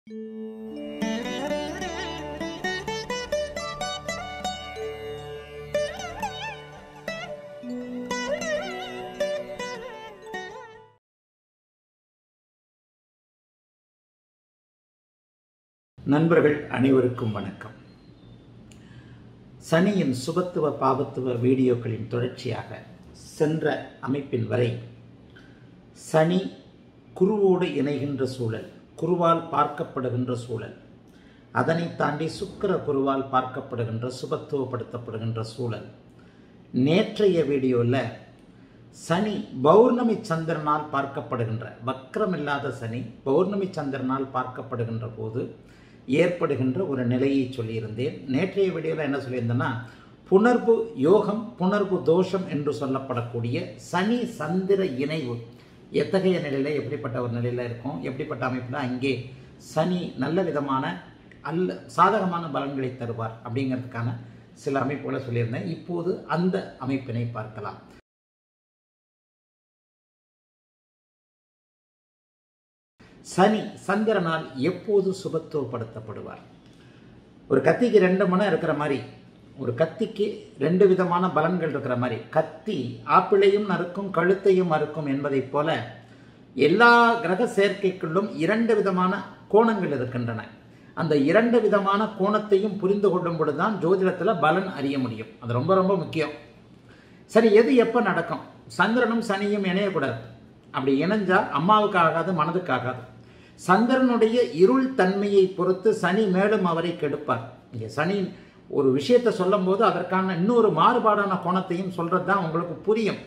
நண்பர்கள் அனைவருக்கும் வணக்கம் சனியின் சுபத்துவ பாவத்துவ வீடியோக்களின் தொடர்ச்சியாக சென்ற அமைப்பின் வரை சனி குருவோடு இணைகின்ற சூழல் குருவால் பார்க்கப்படுகின்ற சூழல் அதனை தாண்டி சுக்கிர குருவால் பார்க்கப்படுகின்ற சுபத்துவப்படுத்தப்படுகின்ற சூழல் நேற்றைய வீடியோவில் சனி பௌர்ணமி சந்திரனால் பார்க்கப்படுகின்ற வக்கரமில்லாத சனி பௌர்ணமி சந்திரனால் பார்க்கப்படுகின்ற போது ஏற்படுகின்ற ஒரு நிலையை சொல்லியிருந்தேன் நேற்றைய வீடியோவில் என்ன சொல்லியிருந்தேன்னா புணர்வு யோகம் புணர்வு தோஷம் என்று சொல்லப்படக்கூடிய சனி சந்திர இணைவு எத்தகைய நிலையில் எப்படிப்பட்ட ஒரு நிலையில் இருக்கும் எப்படிப்பட்ட அமைப்பில் அங்கே சனி நல்ல விதமான அல்ல சாதகமான பலன்களை தருவார் அப்படிங்கிறதுக்கான சில அமைப்புகளை சொல்லியிருந்தேன் இப்போது அந்த அமைப்பினை பார்க்கலாம் சனி சந்திரனால் எப்போது சுபத்துவப்படுத்தப்படுவார் ஒரு கத்திக்கு ரெண்டு மனம் இருக்கிற மாதிரி ஒரு கத்திக்கு ரெண்டு விதமான பலன்கள் இருக்கிற மாதிரி கத்தி ஆப்பிளையும் நறுக்கும் கழுத்தையும் அறுக்கும் என்பதைப் போல எல்லா கிரக சேர்க்கைக்குள்ளும் இரண்டு விதமான கோணங்கள் இருக்கின்றன அந்த இரண்டு விதமான கோணத்தையும் புரிந்து கொள்ளும் பொழுதுதான் ஜோதிடத்தில் பலன் அறிய முடியும் அது ரொம்ப ரொம்ப முக்கியம் சரி எது எப்போ நடக்கும் சந்திரனும் சனியும் இணையக்கூடாது அப்படி இணைஞ்சா அம்மாவுக்கு ஆகாது மனதுக்கு ஆகாது சந்திரனுடைய இருள் தன்மையை பொறுத்து சனி மேலும் அவரை கெடுப்பார் இங்கே சனி ஒரு விஷயத்தை சொல்லும் போது அதற்கான இன்னொரு மாறுபாடான கோணத்தையும் சொல்றது தான் உங்களுக்கு புரியும்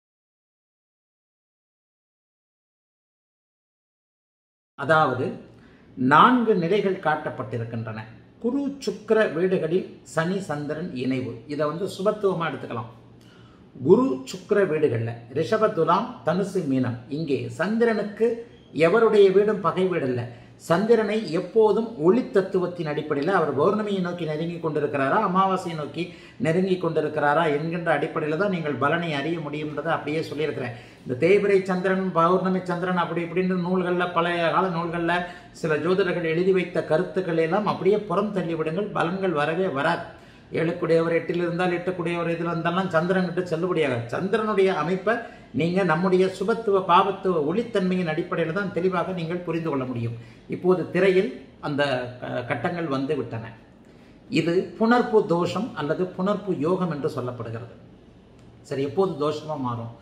அதாவது நான்கு நிலைகள் காட்டப்பட்டிருக்கின்றன குரு சுக்கர வீடுகளில் சனி சந்திரன் இணைவு இதை வந்து சுபத்துவமாக எடுத்துக்கலாம் குரு சுக்கர வீடுகளில் ரிஷப துலாம் தனுசு மீனம் இங்கே சந்திரனுக்கு எவருடைய வீடும் பகை வீடு இல்லை சந்திரனை எப்போதும் ஒளி தத்துவத்தின் அடிப்படையில் அவர் பௌர்ணமியை நோக்கி நெருங்கி கொண்டிருக்கிறாரா அமாவாசையை நோக்கி நெருங்கி கொண்டிருக்கிறாரா என்கின்ற அடிப்படையில் தான் நீங்கள் பலனை அறிய முடியுன்றதை அப்படியே சொல்லியிருக்கிறேன் இந்த தேய்பிரை சந்திரன் பௌர்ணமி சந்திரன் அப்படி இப்படின்னு நூல்களில் பழைய கால நூல்களில் சில ஜோதிடர்கள் எழுதி வைத்த கருத்துக்கள் எல்லாம் அப்படியே புறம் தள்ளிவிடுங்கள் பலன்கள் வரவே வராது ஏழுக்குடையவர் எட்டில் இருந்தால் எட்டுக்குடையவர் இதில் இருந்தாலும் சந்திரன் கிட்ட செல்லுபடியாக சந்திரனுடைய அமைப்பை நீங்கள் நம்முடைய சுபத்துவ பாவத்துவ ஒளித்தன்மையின் அடிப்படையில் தான் தெளிவாக நீங்கள் புரிந்து கொள்ள முடியும் இப்போது திரையில் அந்த கட்டங்கள் வந்து விட்டன இது புணர்ப்பு தோஷம் அல்லது புணர்ப்பு யோகம் என்று சொல்லப்படுகிறது சரி எப்போது தோஷமாக மாறும்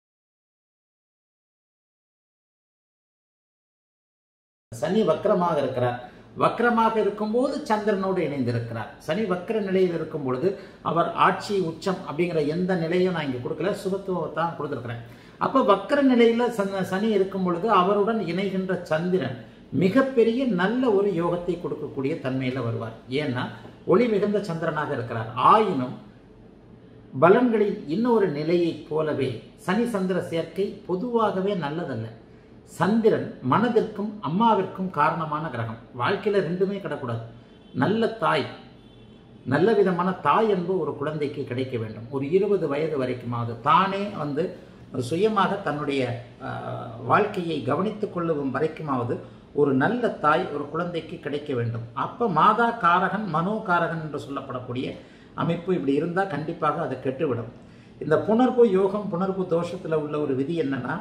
சனி வக்கரமாக இருக்கிறார் வக்கரமாக இருக்கும்போது சந்திரனோடு இணைந்திருக்கிறார் சனி வக்கர நிலையில் இருக்கும் பொழுது அவர் ஆட்சி உச்சம் அப்படிங்கிற எந்த நிலையும் நான் இங்கே கொடுக்கல சுபத்துவத்தை தான் கொடுத்துருக்கிறேன் அப்போ வக்கர நிலையில் சனி இருக்கும் பொழுது அவருடன் இணைகின்ற சந்திரன் மிகப்பெரிய நல்ல ஒரு யோகத்தை கொடுக்கக்கூடிய தன்மையில் வருவார் ஏன்னா ஒளி மிகுந்த சந்திரனாக இருக்கிறார் ஆயினும் பலன்களில் இன்னொரு நிலையைப் போலவே சனி சந்திர சேர்க்கை பொதுவாகவே நல்லதல்ல சந்திரன் மனதிற்கும் அம்மாவிற்கும் காரணமான கிரகம் வாழ்க்கையில் ரெண்டுமே கிடக்கூடாது நல்ல தாய் நல்ல விதமான தாய் என்பது ஒரு குழந்தைக்கு கிடைக்க வேண்டும் ஒரு இருபது வயது வரைக்குமாவது தானே வந்து சுயமாக தன்னுடைய வாழ்க்கையை கவனித்துக் கொள்ளும் வரைக்குமாவது ஒரு நல்ல தாய் ஒரு குழந்தைக்கு கிடைக்க வேண்டும் அப்போ மாதா காரகன் மனோ காரகன் என்று சொல்லப்படக்கூடிய அமைப்பு இப்படி இருந்தால் கண்டிப்பாக அது கெட்டுவிடும் இந்த புணர்வு யோகம் புணர்வு தோஷத்தில் உள்ள ஒரு விதி என்னன்னா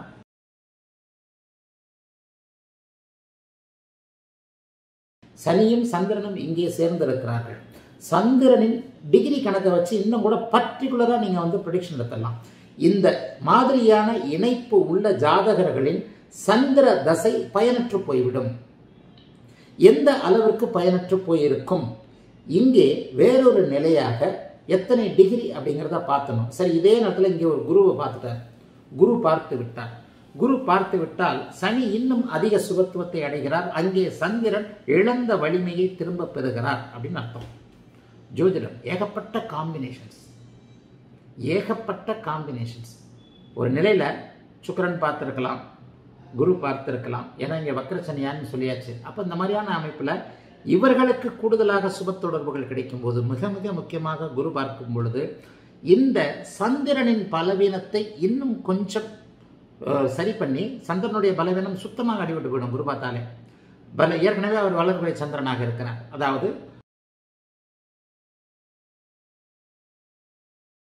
சனியும் சந்திரனும் இங்கே சேர்ந்திருக்கிறார்கள் சந்திரனின் டிகிரி கணக்கை வச்சு இன்னும் கூட பர்டிகுலராக நீங்கள் வந்து ப்ரொடிக்ஷன் எடுத்துடலாம் இந்த மாதிரியான இணைப்பு உள்ள ஜாதகர்களின் சந்திர தசை பயனற்று போய்விடும் எந்த அளவிற்கு பயனற்று போயிருக்கும் இங்கே வேறொரு நிலையாக எத்தனை டிகிரி அப்படிங்கிறத பார்த்தணும் சரி இதே நேரத்தில் இங்கே ஒரு குருவை பார்த்துட்டார் குரு பார்த்து விட்டார் குரு பார்த்து விட்டால் சனி இன்னும் அதிக சுபத்துவத்தை அடைகிறார் அங்கே சந்திரன் இழந்த வலிமையை திரும்ப பெறுகிறார் அப்படின்னு அர்த்தம் ஜோதிடம் ஏகப்பட்ட காம்பினேஷன்ஸ் ஏகப்பட்ட காம்பினேஷன்ஸ் ஒரு நிலையில் சுக்கரன் பார்த்துருக்கலாம் குரு பார்த்திருக்கலாம் ஏன்னா இங்கே வக்கரசனியான்னு சொல்லியாச்சு அப்போ இந்த மாதிரியான அமைப்பில் இவர்களுக்கு கூடுதலாக சுப தொடர்புகள் கிடைக்கும் போது மிக மிக முக்கியமாக குரு பார்க்கும் பொழுது இந்த சந்திரனின் பலவீனத்தை இன்னும் கொஞ்சம் அஹ், சரி பண்ணி சந்திரனுடைய பலவீனம் சுத்தமாக அடிபட்டு போயிடும் குரு பார்த்தாலே பல ஏற்கனவே அவர் வளர்பிறை சந்திரனாக இருக்கிறார் அதாவது